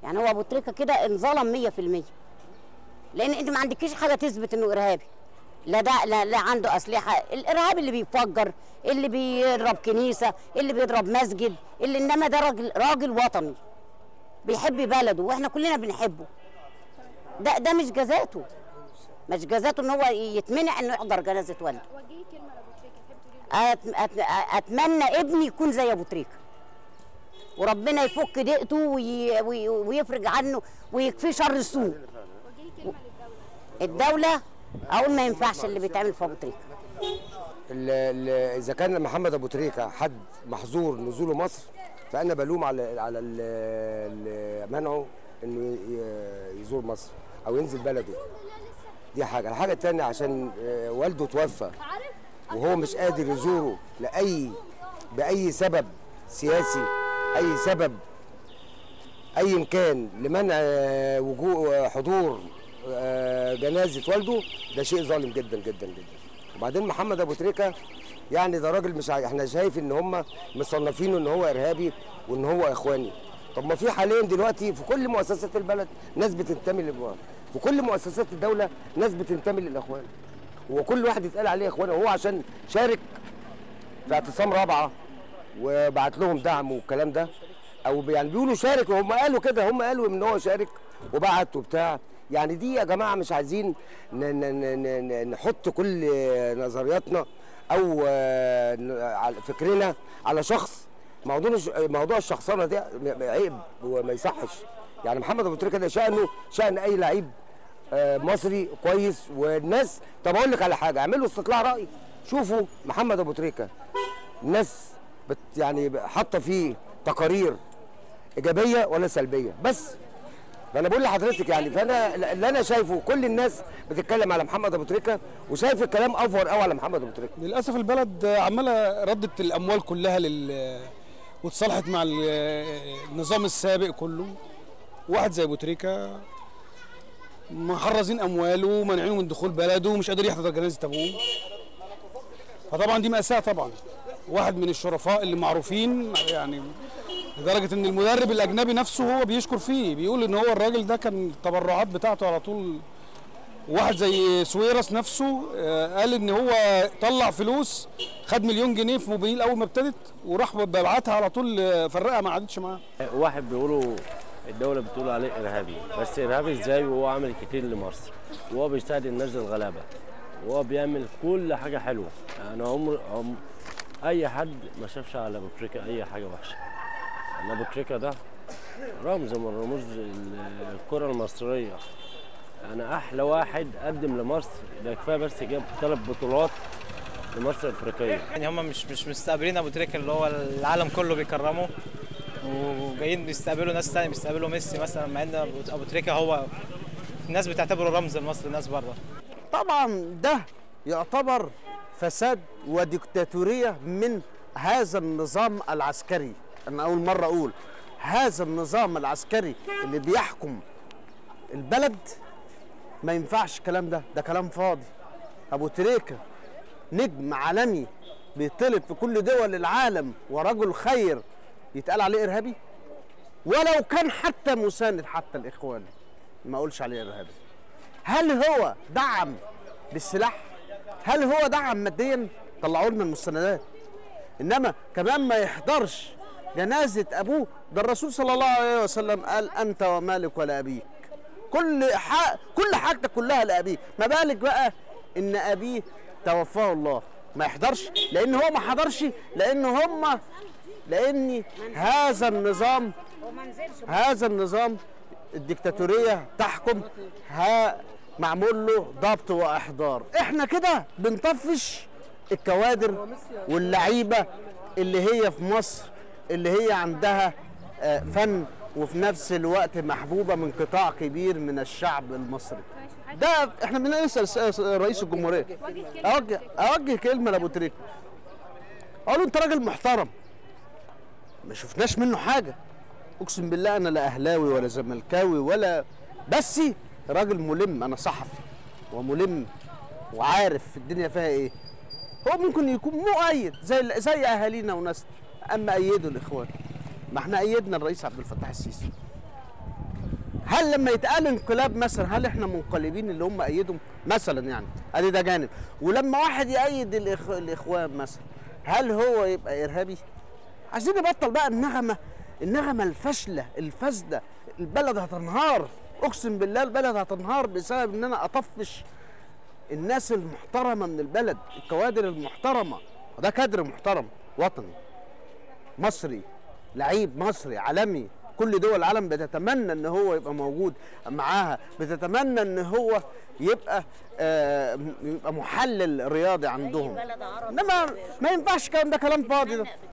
يعني هو ابو تريكه كده انظلم 100% لان انت ما عندكيش حاجه تثبت انه ارهابي لا ده لا, لا عنده اسلحه الارهابي اللي بيفجر اللي بيضرب كنيسه اللي بيضرب مسجد اللي انما ده راجل راجل وطني بيحب بلده واحنا كلنا بنحبه ده ده مش جزاته مش جزاته ان هو يتمنع انه يحضر جنازه والده وجهي كلمه لابو تريكه تحب تقولي له أت... أت... اتمنى ابني يكون زي ابو تريكه وربنا يفك ضيقته وي... وي... ويفرج عنه ويكفيه شر السوء وجهي كلمه للدوله الدوله اقول ما ينفعش اللي بيتعمل في ابو تريكه ال- ال- اذا كان محمد ابو تريكه حد محظور نزوله مصر فانا بلوم على على ال- ال- منعه انه ي- يزور مصر او ينزل بلده دي حاجه الحاجه الثانيه عشان آه، والده توفى وهو مش قادر يزوره لاي باي سبب سياسي اي سبب اي كان لمنع آه، وجوه حضور آه، جنازه والده ده شيء ظالم جدا جدا جدا وبعدين محمد ابو تريكه يعني ده راجل مش ع- احنا شايف ان هم مصنفينه ان هو ارهابي وان هو اخواني طب ما في حاليا دلوقتي في كل مؤسسات البلد ناس بتنتمي للإخوان في كل مؤسسات الدوله ناس بتنتمي للاخوان وكل واحد يتقال عليه اخوان هو عشان شارك في اعتصام رابعه وبعت لهم دعم والكلام ده او بي- يعني بيقولوا شارك وهم قالوا كده هم قالوا ان هو شارك وبعت وبتاع يعني دي يا جماعه مش عايزين ن- ن- ن- ن- نحط كل نظرياتنا او آه، ن- على فكرنا على شخص موضوع الش- موضوع الشخصنه ده م- عيب وما يصحش يعني محمد ابو تريكه ده شانه شان اي لعيب آه، مصري كويس والناس طب اقول لك على حاجه اعملوا استطلاع راي شوفوا محمد ابو تريكه الناس بت يعني حاطه فيه تقارير ايجابيه ولا سلبيه بس فانا بقول لحضرتك يعني فانا اللي انا شايفه كل الناس بتتكلم على محمد ابو تريكه وشايف الكلام افور قوي على محمد ابو تريكه للاسف البلد عماله ردت الاموال كلها لل واتصالحت مع ال- النظام السابق كله واحد زي ابو تريكه محرزين امواله ومانعينه من دخول بلده ومش قادر يحضر جنازه ابوه فطبعا دي ماساه طبعا واحد من الشرفاء اللي معروفين يعني لدرجه ان المدرب الاجنبي نفسه هو بيشكر فيه بيقول ان هو الراجل ده كان التبرعات بتاعته على طول واحد زي سويرس نفسه آه، قال ان هو طلع فلوس خد مليون جنيه في موبيل اول ما ابتدت وراح بعتها على طول آه، فرقها ما عادتش معاه واحد بيقولوا الدولة بتقول عليه إرهابي بس إرهابي إزاي وهو عامل كتير لمصر وهو بيساعد الناس الغلابة وهو بيعمل كل حاجة حلوة يعني عمر عم أي حد ما شافش على أبو تريكة أي حاجة وحشة يعني أبو تريكة ده رمز من رموز الكرة المصرية يعني أحلى واحد قدم لمصر ده كفاية بس جاب ثلاث بطولات لمصر الأفريقية يعني هم مش مش مستقبلين ابو تريكه اللي هو العالم كله بيكرمه وجايين بيستقبلوا ناس تاني بيستقبلوا ميسي مثلا مع ان أبو- ابو تريكه هو الناس بتعتبره رمز لمصر الناس بره طبعا ده يعتبر فساد وديكتاتورية من هذا النظام العسكري أنا أول مرة أقول هذا النظام العسكري اللي بيحكم البلد ما ينفعش الكلام ده ده كلام فاضي أبو تريكة نجم عالمي بيطلب في كل دول العالم ورجل خير يتقال عليه إرهابي ولو كان حتى مساند حتى الإخوان ما أقولش عليه إرهابي هل هو دعم بالسلاح؟ هل هو دعم ماديا؟ طلعوا لنا المستندات انما كمان ما يحضرش جنازه ابوه ده الرسول صلى الله عليه وسلم قال انت ومالك ولا ابيك كل ح... كل حاجتك كلها لابيك ما بالك بقى ان ابيه توفاه الله ما يحضرش لان هو ما حضرش لان هم لان هذا النظام هذا النظام الديكتاتوريه تحكم ها معمول له ضبط واحضار احنا كده بنطفش الكوادر واللعيبه اللي هي في مصر اللي هي عندها آه، فن وفي نفس الوقت محبوبه من قطاع كبير من الشعب المصري ده احنا بنسال س- س- رئيس الجمهوريه اوجه اوجه كلمه لابو تريكه اقول له انت راجل محترم ما شفناش منه حاجه اقسم بالله انا لا اهلاوي ولا زملكاوي ولا بس راجل ملم انا صحفي وملم وعارف الدنيا فيها ايه هو ممكن يكون مؤيد زي زي اهالينا وناس اما ايدوا الاخوان ما احنا ايدنا الرئيس عبد الفتاح السيسي هل لما يتقال انقلاب مثلا هل احنا منقلبين اللي هم ايدهم مثلا يعني ادي ده جانب ولما واحد يأيد الإخ... الاخوان مثلا هل هو يبقى ارهابي عايزين نبطل بقى النغمه النغمه الفاشله الفاسده البلد هتنهار اقسم بالله البلد هتنهار بسبب ان انا اطفش الناس المحترمه من البلد الكوادر المحترمه وده كادر محترم وطني مصري لعيب مصري عالمي كل دول العالم بتتمنى ان هو يبقى موجود معاها بتتمنى ان هو يبقى آه يبقى محلل رياضي عندهم بلد عربي انما ما ينفعش الكلام ده كلام فاضي ده